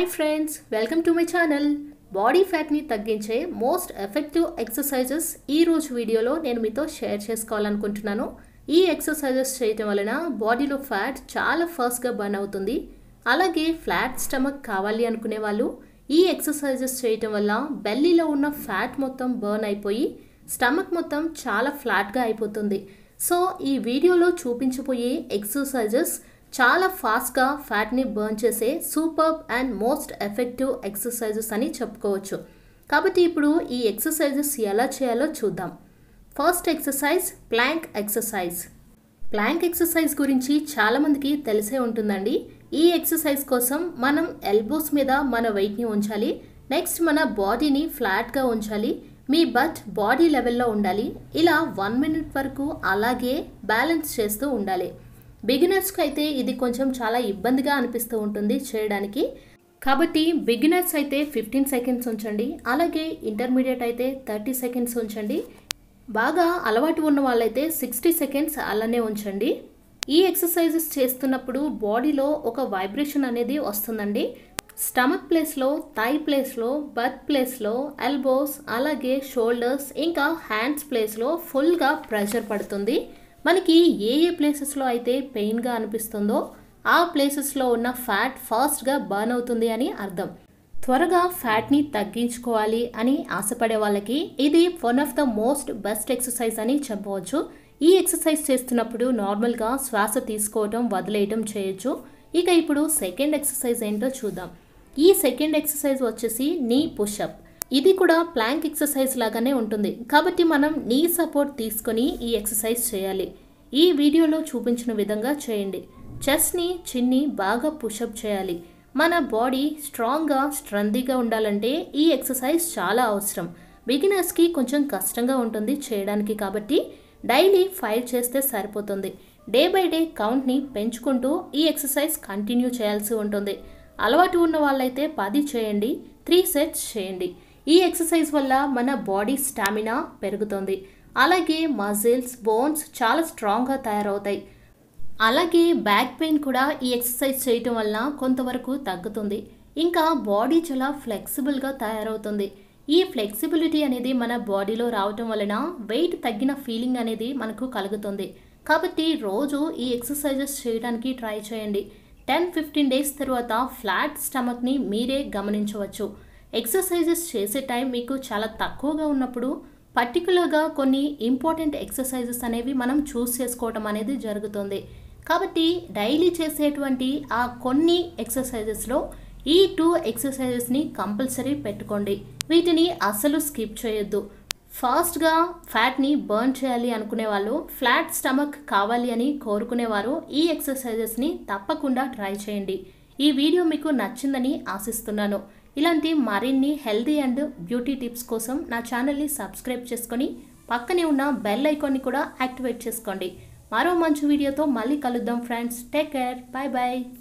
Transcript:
friends welcome to my channel body ఫ్యాట్ని తగ్గించే most effective exercises ఈ రోజు వీడియోలో నేను మీతో షేర్ చేసుకోవాలనుకుంటున్నాను ఈ ఎక్సర్సైజెస్ చేయటం వలన బాడీలో ఫ్యాట్ చాలా ఫాస్ట్గా బర్న్ అవుతుంది అలాగే ఫ్లాట్ స్టమక్ కావాలి అనుకునే వాళ్ళు ఈ ఎక్సర్సైజెస్ చేయటం వల్ల బెల్లీలో ఉన్న ఫ్యాట్ మొత్తం బర్న్ అయిపోయి స్టమక్ మొత్తం చాలా ఫ్లాట్గా అయిపోతుంది సో ఈ వీడియోలో చూపించబోయే ఎక్సర్సైజెస్ చాలా ఫాస్ట్గా ఫ్యాట్ని బర్న్ చేసే super and most effective exercises అని చెప్పుకోవచ్చు కాబట్టి ఇప్పుడు ఈ ఎక్సర్సైజెస్ ఎలా చేయాలో చూద్దాం first exercise plank exercise plank exercise గురించి చాలామందికి తెలిసే ఉంటుందండి ఈ ఎక్సర్సైజ్ కోసం మనం ఎల్బోస్ మీద మన వెయిట్ని ఉంచాలి నెక్స్ట్ మన బాడీని ఫ్లాట్గా ఉంచాలి మీ బట్ బాడీ లెవెల్లో ఉండాలి ఇలా వన్ మినిట్ వరకు అలాగే బ్యాలెన్స్ చేస్తూ ఉండాలి బిగినర్స్కి అయితే ఇది కొంచెం చాలా ఇబ్బందిగా అనిపిస్తూ ఉంటుంది చేయడానికి కాబట్టి బిగినర్స్ అయితే ఫిఫ్టీన్ సెకండ్స్ ఉంచండి అలాగే ఇంటర్మీడియట్ అయితే థర్టీ సెకండ్స్ ఉంచండి బాగా అలవాటు ఉన్న వాళ్ళైతే సిక్స్టీ సెకండ్స్ అలానే ఉంచండి ఈ ఎక్సర్సైజెస్ చేస్తున్నప్పుడు బాడీలో ఒక వైబ్రేషన్ అనేది వస్తుందండి స్టమక్ ప్లేస్లో థై ప్లేస్లో బట్ ప్లేస్లో ఎల్బోస్ అలాగే షోల్డర్స్ ఇంకా హ్యాండ్స్ ప్లేస్లో ఫుల్గా ప్రెషర్ పడుతుంది మనకి ఏ ఏ ప్లేసెస్లో అయితే పెయిన్గా అనిపిస్తుందో ఆ ప్లేసెస్లో ఉన్న ఫ్యాట్ ఫాస్ట్గా బర్న్ అవుతుంది అని అర్థం త్వరగా ఫ్యాట్ని తగ్గించుకోవాలి అని ఆశపడే వాళ్ళకి ఇది one of the most best exercise అని చెప్పవచ్చు ఈ ఎక్సర్సైజ్ చేస్తున్నప్పుడు నార్మల్గా శ్వాస తీసుకోవటం వదిలేయటం చేయొచ్చు ఇక ఇప్పుడు సెకండ్ ఎక్సర్సైజ్ ఏంటో చూద్దాం ఈ సెకండ్ ఎక్సర్సైజ్ వచ్చేసి నీ పుషప్ ఇది కూడా ప్లాంక్ ఎక్సర్సైజ్ లాగానే ఉంటుంది కాబట్టి మనం నీ సపోర్ట్ తీసుకొని ఈ ఎక్సర్సైజ్ చేయాలి ఈ వీడియోలో చూపించిన విధంగా చేయండి చెస్ట్ని చిన్ని బాగా పుషప్ చేయాలి మన బాడీ స్ట్రాంగ్గా స్ట్రెందీగా ఉండాలంటే ఈ ఎక్సర్సైజ్ చాలా అవసరం బిగినర్స్కి కొంచెం కష్టంగా ఉంటుంది చేయడానికి కాబట్టి డైలీ ఫైవ్ చేస్తే సరిపోతుంది డే బై డే కౌంట్ని పెంచుకుంటూ ఈ ఎక్సర్సైజ్ కంటిన్యూ చేయాల్సి ఉంటుంది అలవాటు ఉన్న వాళ్ళైతే పది చేయండి త్రీ సెట్స్ చేయండి ఈ ఎక్సర్సైజ్ వల్ల మన బాడీ స్టామినా పెరుగుతుంది అలాగే మజిల్స్ బోన్స్ చాలా స్ట్రాంగ్గా తయారవుతాయి అలాగే బ్యాక్ పెయిన్ కూడా ఈ ఎక్సర్సైజ్ చేయటం వల్ల కొంతవరకు తగ్గుతుంది ఇంకా బాడీ చాలా ఫ్లెక్సిబుల్గా తయారవుతుంది ఈ ఫ్లెక్సిబిలిటీ అనేది మన బాడీలో రావటం వలన వెయిట్ తగ్గిన ఫీలింగ్ అనేది మనకు కలుగుతుంది కాబట్టి రోజు ఈ ఎక్సర్సైజెస్ చేయడానికి ట్రై చేయండి టెన్ ఫిఫ్టీన్ డేస్ తర్వాత ఫ్లాట్ స్టమక్ని మీరే గమనించవచ్చు ఎక్సర్సైజెస్ చేసే టైం మీకు చాలా తక్కువగా ఉన్నప్పుడు పర్టికులర్గా కొన్ని ఇంపార్టెంట్ ఎక్సర్సైజెస్ అనేవి మనం చూస్ చేసుకోవటం అనేది జరుగుతుంది కాబట్టి డైలీ చేసేటువంటి ఆ కొన్ని ఎక్సర్సైజెస్లో ఈ టూ ఎక్సర్సైజెస్ని కంపల్సరీ పెట్టుకోండి వీటిని అస్సలు స్కిప్ చేయొద్దు ఫాస్ట్గా ఫ్యాట్ని బర్న్ చేయాలి అనుకునే వాళ్ళు ఫ్లాట్ స్టమక్ కావాలి అని కోరుకునేవారు ఈ ఎక్సర్సైజెస్ని తప్పకుండా ట్రై చేయండి ఈ వీడియో మీకు నచ్చిందని ఆశిస్తున్నాను ఇలాంటి మరిన్ని హెల్తీ అండ్ బ్యూటీ టిప్స్ కోసం నా ఛానల్ని సబ్స్క్రైబ్ చేసుకొని పక్కనే ఉన్న బెల్ ఐకాన్ని కూడా యాక్టివేట్ చేసుకోండి మరో మంచి వీడియోతో మళ్ళీ కలుద్దాం friends take care bye bye